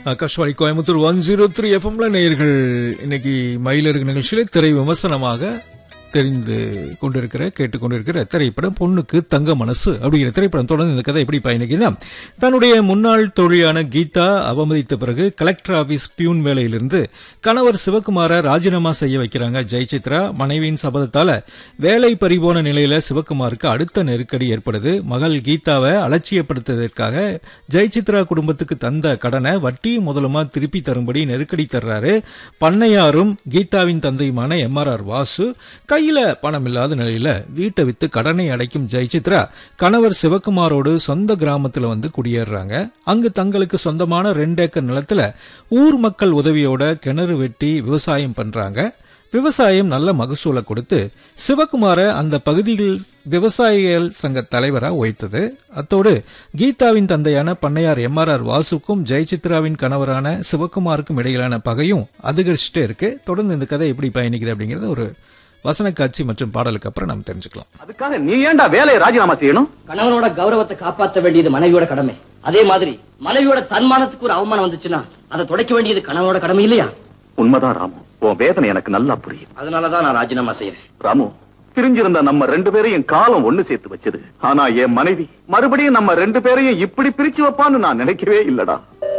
Akashvani Coimbatore one zero three எஃப்எம்ல நேயர்கள் இன்னைக்கு மயிலருக்கு நிகழ்ச்சியில திரை விமர்சனமாக தெரிந்து கொண்டிருக்கிற கேட்டுக்கொண்டிருக்கிற திரைப்படம் பொண்ணுக்கு தங்க மனசு அப்படிங்கிற திரைப்படம் தொடர்ந்து இந்த கதை எப்படி பயணிக்குதுன்னா தன்னுடைய முன்னாள் தோழியான கீதா அவமதித்த பிறகு கலெக்டர் ஆபீஸ் பியூன் வேலையிலிருந்து கணவர் சிவகுமார ராஜினாமா செய்ய வைக்கிறாங்க ஜெயசித்ரா மனைவியின் சபதத்தால வேலை பறிபோன நிலையில சிவகுமாருக்கு அடுத்த நெருக்கடி ஏற்படுது மகள் கீதாவை அலட்சியப்படுத்துவதற்காக ஜெயசித்ரா குடும்பத்துக்கு தந்த கடனை வட்டி முதலுமா திருப்பி தரும்படி நெருக்கடி தர்றாரு பண்ணையாரும் கீதாவின் தந்தையுமான எம் ஆர் ஆர் வாசு கையில பணம் இல்லாத நிலையில வீட்டை வித்து கடனை அடைக்கும் ஜெயசித்ரா கணவர் சிவகுமாரோடு சொந்த கிராமத்துல வந்து குடியேறுறாங்க அங்கு தங்களுக்கு சொந்தமான ரெண்டு ஏக்கர் நிலத்துல ஊர் மக்கள் உதவியோட கிணறு வெட்டி விவசாயம் பண்றாங்க விவசாயம் நல்ல மகசூலை கொடுத்து சிவகுமார அந்த பகுதியில் விவசாயிகள் சங்க தலைவரா உயர்த்தது அத்தோடு கீதாவின் தந்தையான பண்ணையார் எம் ஆர் ஆர் வாசுக்கும் ஜெயசித்ராவின் கணவரான சிவகுமாருக்கும் இடையிலான பகையும் அதிகரிச்சுட்டே இருக்கு தொடர்ந்து இந்த கதை எப்படி பயணிக்குது அப்படிங்கறது ஒரு வசன காட்சி மற்றும் பாடலுக்கு அப்புறம் நாம் தெரிஞ்சுக்கலாம் அதுக்காக நீ ஏன்டா வேலையை ராஜினாமா செய்யணும் கணவனோட கௌரவத்தை காப்பாற்ற வேண்டியது மனைவியோட கடமை அதே மாதிரி மனைவியோட தன்மானத்துக்கு ஒரு அவமானம் வந்துச்சுன்னா அதை துடைக்க வேண்டியது கணவனோட கடமை இல்லையா உண்மைதான் ராமு உன் வேதனை எனக்கு நல்லா புரியும் அதனாலதான் நான் ராஜினாமா செய்யறேன் ராமு பிரிஞ்சிருந்த நம்ம ரெண்டு பேரையும் காலம் ஒண்ணு சேர்த்து வச்சது ஆனா என் மனைவி மறுபடியும் நம்ம ரெண்டு பேரையும் இப்படி பிரிச்சு வைப்பான்னு நான் நினைக்கவே இல்லடா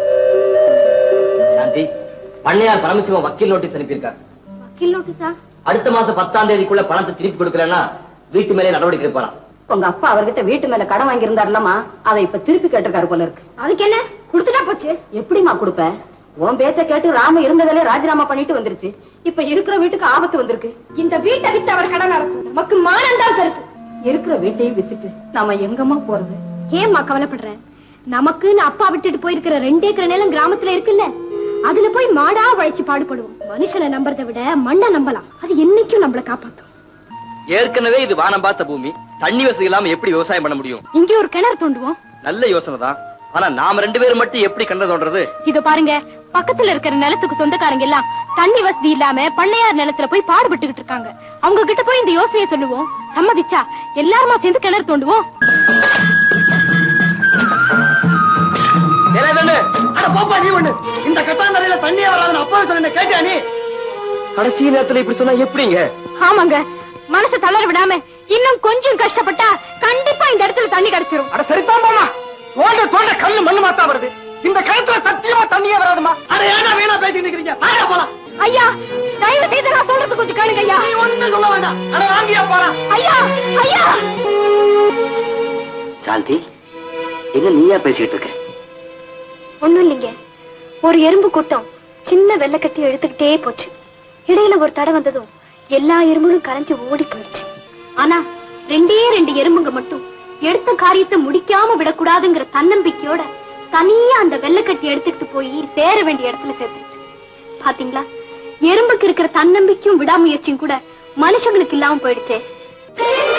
சாந்தி பண்ணையார் பரமசிவம் வக்கீல் நோட்டீஸ் அனுப்பியிருக்காரு வக்கீல் நோட்டீஸா அடுத்த மாசம் பத்தாம் தேதிக்குள்ள பணத்தை திருப்பி கொடுக்கலன்னா வீட்டு மேலே நடவடிக்கை எடுப்பாராம் உங்க அப்பா அவர்கிட்ட வீட்டு மேல கடன் வாங்கியிருந்தாருலமா அதை இப்ப திருப்பி கேட்டிருக்காரு போல இருக்கு அதுக்கு என்ன கொடுத்துட்டா போச்சு எப்படிமா கொடுப்ப உன் பேச்ச கேட்டு ராம இருந்ததிலே ராஜினாமா பண்ணிட்டு வந்துருச்சு இப்ப இருக்கிற வீட்டுக்கு ஆபத்து வந்திருக்கு இந்த வீட்டை வித்து அவர் கடன் நடத்தும் நமக்கு மானம் தான் பெருசு இருக்கிற வீட்டையும் வித்துட்டு நாம எங்கம்மா போறது ஏம்மா கவலைப்படுற நமக்குன்னு அப்பா விட்டுட்டு போயிருக்கிற ரெண்டு ஏக்கர் நிலம் கிராமத்துல இருக்குல்ல அதுல போய் மாடா உழைச்சு பாடுபடுவோம் மனுஷனை நம்புறதை விட மண்ணை நம்பலாம் அது என்னைக்கும் நம்மள காப்பாத்தும் ஏற்கனவே இது வானம் பார்த்த பூமி தண்ணி வசதி இல்லாம எப்படி விவசாயம் பண்ண முடியும் இங்கே ஒரு கிணறு தோண்டுவோம் நல்ல யோசனை தான் ஆனா நாம ரெண்டு பேரும் மட்டும் எப்படி கண்ட தோன்றது இத பாருங்க பக்கத்துல இருக்கிற நிலத்துக்கு சொந்தக்காரங்க எல்லாம் தண்ணி வசதி இல்லாம பண்ணையார் நிலத்துல போய் பாடுபட்டுக்கிட்டு இருக்காங்க அவங்க கிட்ட போய் இந்த யோசனையை சொல்லுவோம் சம்மதிச்சா எல்லாருமா சேர்ந்து கிணறு தோண்டுவோம் அட பாப்பா நீ ஒண்ணு இந்த கட்டாந்தரையில தண்ணியே வராதுன்னு அப்பா சொன்ன கேட்டியா நீ கடைசி நேரத்துல இப்படி சொன்னா எப்படிங்க ஆமாங்க மனசை தளர விடாம இன்னும் கொஞ்சம் கஷ்டப்பட்டா கண்டிப்பா இந்த இடத்துல தண்ணி கிடைச்சிரும் அட சரிதான் மாமா தோண்ட தோண்ட கல்லு மண்ணு மாத்தா வருது இந்த கிணத்துல சத்தியமா தண்ணியே வராதுமா அட ஏன்னா வீணா பேசிட்டு இருக்கிறீங்க வாங்க போலாம் ஐயா தயவு செய்து நான் சொல்றது கொஞ்சம் கேளுங்க ஐயா நீ ஒண்ணும் சொல்ல வேண்டாம் அட வாங்கியா போலாம் ஐயா ஐயா சாந்தி என்ன நீயா பேசிட்டு இருக்க ஒண்ணும் இல்லைங்க ஒரு எறும்பு கூட்டம் சின்ன வெள்ளக்கட்டி எடுத்துக்கிட்டே போச்சு இடையில ஒரு தடை வந்ததும் எல்லா எறும்புகளும் கரைஞ்சு ஓடி போயிடுச்சு ஆனா ரெண்டே ரெண்டு எறும்புங்க மட்டும் எடுத்த காரியத்தை முடிக்காம விடக்கூடாதுங்கிற தன்னம்பிக்கையோட தனியா அந்த வெள்ளக்கட்டி எடுத்துக்கிட்டு போய் சேர வேண்டிய இடத்துல சேர்த்துருச்சு பாத்தீங்களா எறும்புக்கு இருக்கிற தன்னம்பிக்கையும் விடாமுயற்சியும் கூட மனுஷங்களுக்கு இல்லாம போயிடுச்சே